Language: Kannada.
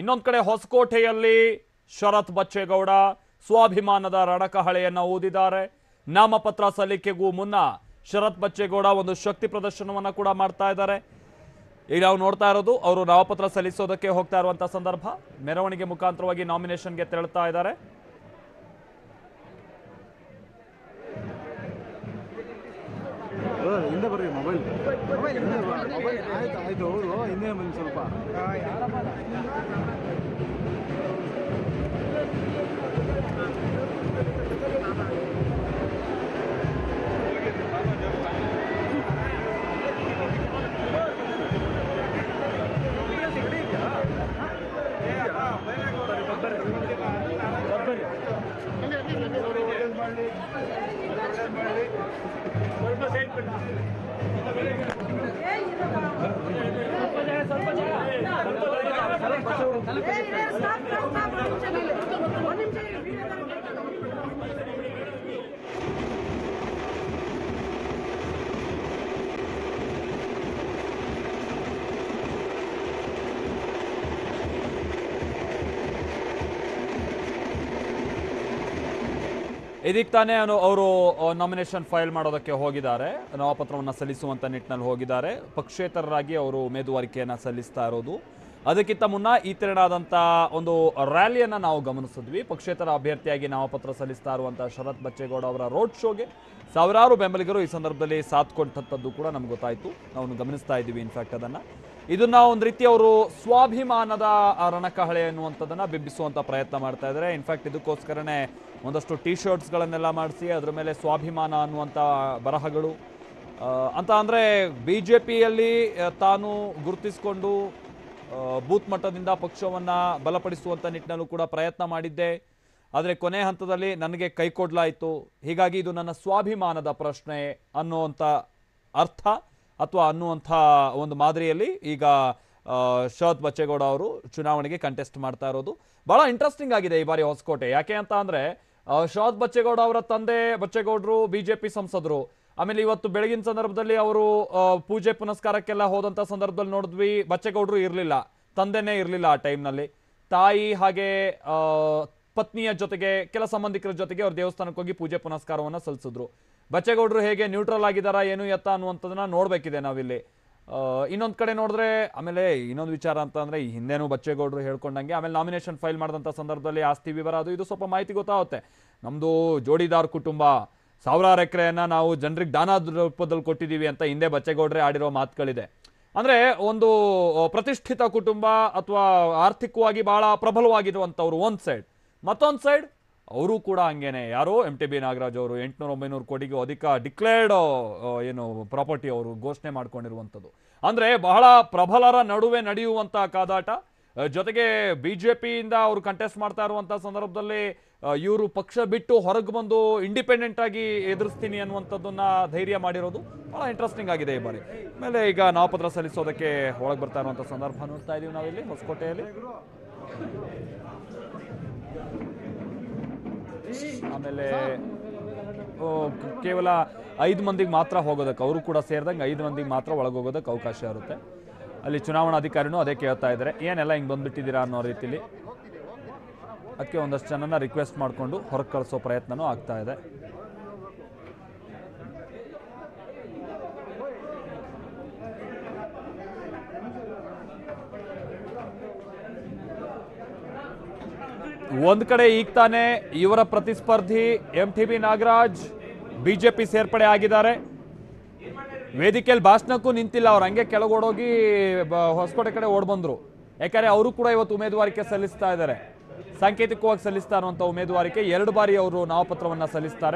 ಇನ್ನೊಂದ್ ಕಡೆ ಹೊಸಕೋಟೆಯಲ್ಲಿ ಶರತ್ ಬಚ್ಚೇಗೌಡ ಸ್ವಾಭಿಮಾನದ ರಣಕಹಳೆಯನ್ನ ಊದಿದ್ದಾರೆ ನಾಮಪತ್ರ ಸಲ್ಲಿಕೆಗೂ ಮುನ್ನ ಶರತ್ ಬಚ್ಚೇಗೌಡ ಒಂದು ಶಕ್ತಿ ಪ್ರದರ್ಶನವನ್ನ ಕೂಡ ಮಾಡ್ತಾ ಇದ್ದಾರೆ ಈಗ ನಾವು ನೋಡ್ತಾ ಇರೋದು ಅವರು ನಾಮಪತ್ರ ಸಲ್ಲಿಸೋದಕ್ಕೆ ಹೋಗ್ತಾ ಇರುವಂತಹ ಸಂದರ್ಭ ಮೆರವಣಿಗೆ ಮುಖಾಂತರವಾಗಿ ನಾಮಿನೇಷನ್ಗೆ ತೆರಳುತ್ತಾ ಇದ್ದಾರೆ ಬ್ರದರ್, ಹಿಂದೆ ಬರ್ರಿ ಮೊಬೈಲ್ ಮೊಬೈಲ್ ಆಯ್ತು ಆಯ್ತು ಹೌದು ಹಿಂದೆ ಬನ್ನಿ ಸ್ವಲ್ಪ ಇದೀಗ ತಾನೇ ಅವರು ನಾಮಿನೇಷನ್ ಫೈಲ್ ಮಾಡೋದಕ್ಕೆ ಹೋಗಿದ್ದಾರೆ ನಾಮಪತ್ರವನ್ನು ಸಲ್ಲಿಸುವಂತ ನಿಟ್ಟಿನಲ್ಲಿ ಹೋಗಿದ್ದಾರೆ ಪಕ್ಷೇತರರಾಗಿ ಅವರು ಉಮೇದುವಾರಿಕೆಯನ್ನ ಸಲ್ಲಿಸ್ತಾ ಇರೋದು ಅದಕ್ಕಿಂತ ಮುನ್ನ ಈ ತೆರನಾದಂಥ ಒಂದು ರ್ಯಾಲಿಯನ್ನು ನಾವು ಗಮನಿಸಿದ್ವಿ ಪಕ್ಷೇತರ ಅಭ್ಯರ್ಥಿಯಾಗಿ ನಾಮಪತ್ರ ಸಲ್ಲಿಸ್ತಾ ಇರುವಂಥ ಶರತ್ ಬಚ್ಚೇಗೌಡ ಅವರ ರೋಡ್ ಶೋಗೆ ಸಾವಿರಾರು ಬೆಂಬಲಿಗರು ಈ ಸಂದರ್ಭದಲ್ಲಿ ಸಾಥ್ ಕೊಟ್ಟಂಥದ್ದು ಕೂಡ ನಮ್ಗೆ ಗೊತ್ತಾಯಿತು ನಾವು ಗಮನಿಸ್ತಾ ಇದ್ದೀವಿ ಇನ್ಫ್ಯಾಕ್ಟ್ ಅದನ್ನು ಇದನ್ನ ಒಂದು ರೀತಿ ಅವರು ಸ್ವಾಭಿಮಾನದ ಆ ರಣಕಹಳೆ ಅನ್ನುವಂಥದ್ದನ್ನ ಬಿಂಬಿಸುವಂತ ಪ್ರಯತ್ನ ಮಾಡ್ತಾ ಇದ್ದಾರೆ ಇನ್ಫ್ಯಾಕ್ಟ್ ಇದಕ್ಕೋಸ್ಕರನೇ ಒಂದಷ್ಟು ಟಿ ಶರ್ಟ್ಸ್ಗಳನ್ನೆಲ್ಲ ಮಾಡಿಸಿ ಅದರ ಮೇಲೆ ಸ್ವಾಭಿಮಾನ ಅನ್ನುವಂಥ ಬರಹಗಳು ಆ, ಅಂತ ಅಂದರೆ ಬಿ ಜೆ ಪಿಯಲ್ಲಿ ತಾನು ಗುರುತಿಸಿಕೊಂಡು ಆ, ಬೂತ್ ಮಟ್ಟದಿಂದ ಪಕ್ಷವನ್ನು ಬಲಪಡಿಸುವಂಥ ನಿಟ್ಟಿನಲ್ಲೂ ಕೂಡ ಪ್ರಯತ್ನ ಮಾಡಿದ್ದೆ ಆದರೆ ಕೊನೆ ಹಂತದಲ್ಲಿ ನನಗೆ ಕೈ ಕೊಡ್ಲಾಯಿತು ಹೀಗಾಗಿ ಇದು ನನ್ನ ಸ್ವಾಭಿಮಾನದ ಪ್ರಶ್ನೆ ಅನ್ನುವಂಥ ಅರ್ಥ ಅಥವಾ ಅನ್ನುವಂಥ ಒಂದು ಮಾದರಿಯಲ್ಲಿ ಈಗ ಆ, ಶರತ್ ಬಚ್ಚೇಗೌಡ ಅವರು ಚುನಾವಣೆಗೆ ಕಂಟೆಸ್ಟ್ ಮಾಡ್ತಾ ಇರೋದು ಬಹಳ ಇಂಟ್ರೆಸ್ಟಿಂಗ್ ಆಗಿದೆ ಈ ಬಾರಿ ಹೊಸಕೋಟೆ ಯಾಕೆ ಅಂತ ಅಂದ್ರೆ ಆ, ಶರತ್ ಬಚ್ಚೇಗೌಡ ಅವರ ತಂದೆ ಬಚ್ಚೇಗೌಡರು ಬಿಜೆಪಿ ಸಂಸದರು ಆಮೇಲೆ ಇವತ್ತು ಬೆಳಗಿನ ಸಂದರ್ಭದಲ್ಲಿ ಅವರು ಆ, ಪೂಜೆ ಪುನಸ್ಕಾರಕ್ಕೆಲ್ಲ ಹೋದಂತ ಸಂದರ್ಭದಲ್ಲಿ ನೋಡಿದ್ವಿ ಬಚ್ಚೇಗೌಡರು ಇರಲಿಲ್ಲ ತಂದೆನೇ ಇರಲಿಲ್ಲ ಆ ಟೈಮ್ನಲ್ಲಿ ತಾಯಿ ಹಾಗೆ ಆ, ಪತ್ನಿಯ ಜೊತೆಗೆ ಕೆಲ ಸಂಬಂಧಿಕರ ಜೊತೆಗೆ ಅವ್ರ ದೇವಸ್ಥಾನಕ್ಕೆ ಹೋಗಿ ಪೂಜೆ ಪುನಸ್ಕಾರವನ್ನ ಸಲ್ಲಿಸಿದ್ರು ಬಚ್ಚೇಗೌಡರು ಹೇಗೆ ನ್ಯೂಟ್ರಲ್ ಆಗಿದಾರಾ ಏನು ಎತ್ತ ಅನ್ನುವಂಥದ್ದನ್ನ ನೋಡ್ಬೇಕಿದೆ ನಾವಿಲ್ಲಿ ಆ, ಇನ್ನೊಂದ್ ಕಡೆ ನೋಡಿದ್ರೆ ಆಮೇಲೆ ಇನ್ನೊಂದು ವಿಚಾರ ಅಂತ ಅಂದ್ರೆ ಈ ಹಿಂದೆನೂ ಬಚ್ಚೇಗೌಡರು ಹೇಳ್ಕೊಂಡಂಗೆ ಆಮೇಲೆ ನಾಮಿನೇಷನ್ ಫೈಲ್ ಮಾಡಿದಂಥ ಸಂದರ್ಭದಲ್ಲಿ ಆಸ್ತಿ ವಿವರ ಅದು ಇದು ಸ್ವಲ್ಪ ಮಾಹಿತಿ ಗೊತ್ತಾಗುತ್ತೆ ನಮ್ದು ಜೋಡಿದಾರ್ ಕುಟುಂಬ ಸಾವಿರಾರು ಎಕರೆಯನ್ನ ನಾವು ಜನರಿಗೆ ದಾನ ರೂಪದಲ್ಲಿ ಕೊಟ್ಟಿದ್ದೀವಿ ಅಂತ ಹಿಂದೆ ಬಚ್ಚೇಗೌಡ್ರೆ ಆಡಿರೋ ಮಾತುಗಳಿದೆ ಅಂದ್ರೆ ಒಂದು ಆ, ಪ್ರತಿಷ್ಠಿತ ಕುಟುಂಬ ಅಥವಾ ಆರ್ಥಿಕವಾಗಿ ಬಹಳ ಪ್ರಬಲವಾಗಿರುವಂಥವ್ರು ಒಂದ್ ಸೈಡ್ ಮತ್ತೊಂದು ಸೈಡ್ ಅವರು ಕೂಡ ಹಂಗೇನೆ ಯಾರೋ ಎಂ ಟಿ ಬಿ ನಾಗರಾಜ್ ಅವರು ಎಂಟುನೂರ ಒಂಬೈನೂರು ಕೋಟಿಗೂ ಅಧಿಕ ಡಿಕ್ಲೇರ್ಡ್ ಏನು ಪ್ರಾಪರ್ಟಿ ಅವರು ಘೋಷಣೆ ಮಾಡ್ಕೊಂಡಿರುವಂಥದ್ದು ಅಂದ್ರೆ ಬಹಳ ಪ್ರಬಲರ ನಡುವೆ ನಡೆಯುವಂಥ ಕಾದಾಟ ಆ, ಜೊತೆಗೆ ಬಿಜೆಪಿಯಿಂದ ಅವರು ಕಂಟೆಸ್ಟ್ ಮಾಡ್ತಾ ಇರುವಂಥ ಸಂದರ್ಭದಲ್ಲಿ ಇವರು ಪಕ್ಷ ಬಿಟ್ಟು ಹೊರಗೆ ಬಂದು ಇಂಡಿಪೆಂಡೆಂಟ್ ಆಗಿ ಎದುರಿಸ್ತೀನಿ ಅನ್ನುವಂಥದ್ದನ್ನ ಧೈರ್ಯ ಮಾಡಿರೋದು ಬಹಳ ಇಂಟ್ರೆಸ್ಟಿಂಗ್ ಆಗಿದೆ ಈ ಬಾರಿ ಆಮೇಲೆ ಈಗ ನಾಮಪತ್ರ ಸಲ್ಲಿಸೋದಕ್ಕೆ ಒಳಗೆ ಬರ್ತಾ ಇರುವಂಥ ಸಂದರ್ಭ ನೋಡ್ತಾ ಇದೀವಿ ನಾವಿಲ್ಲಿ ಹೊಸಕೋಟೆಯಲ್ಲಿ ಆಮೇಲೆ ಓ, ಕ- ಕೇವಲ ಐದು ಮಂದಿಗೆ ಮಾತ್ರ ಹೋಗೋದಕ್ಕೆ ಅವರು ಕೂಡ ಸೇರಿದಂಗೆ ಐದು ಮಂದಿಗೆ ಮಾತ್ರ ಒಳಗೆ ಹೋಗೋದಕ್ಕೆ ಅವಕಾಶ ಇರುತ್ತೆ ಅಲ್ಲಿ ಚುನಾವಣಾಧಿಕಾರಿನೂ ಅದೇ ಕೇಳ್ತಾ ಇದ್ದಾರೆ ಏನೆಲ್ಲ ಹಿಂಗೆ ಬಂದ್ಬಿಟ್ಟಿದ್ದೀರಾ ಅನ್ನೋ ರೀತಿಲಿ ಅದಕ್ಕೆ ಒಂದಷ್ಟು ಜನನ ರಿಕ್ವೆಸ್ಟ್ ಮಾಡಿಕೊಂಡು ಹೊರಗೆ ಕಳಿಸೋ ಪ್ರಯತ್ನನೂ ಆಗ್ತಾ ಇದೆ ಒಂದ್ ಕಡೆ ಈಗ ತಾನೇ ಇವರ ಪ್ರತಿಸ್ಪರ್ಧಿ M T B Nagaraj BJP ಸೇರ್ಪಡೆ ಆಗಿದ್ದಾರೆ ವೇದಿಕೆಯಲ್ಲಿ ಭಾಷಣಕ್ಕೂ ನಿಂತಿಲ್ಲ ಅವ್ರು ಹಂಗೆ ಕೆಳಗೋಡೋಗಿ ಬ- ಹೊಸಕೋಟೆ ಕಡೆ ಓಡ್ ಬಂದ್ರು ಯಾಕಂದ್ರೆ ಅವರು ಕೂಡ ಇವತ್ತು ಉಮೇದುವಾರಿಕೆ ಸಲ್ಲಿಸ್ತಾ ಇದ್ದಾರೆ ಸಾಂಕೇತಿಕವಾಗಿ ಸಲ್ಲಿಸ್ತಾ ಇರುವಂತ ಉಮೇದುವಾರಿಕೆ ಎರಡು ಬಾರಿ ಅವರು ನಾಮಪತ್ರವನ್ನ ಸಲ್ಲಿಸ್ತಾರೆ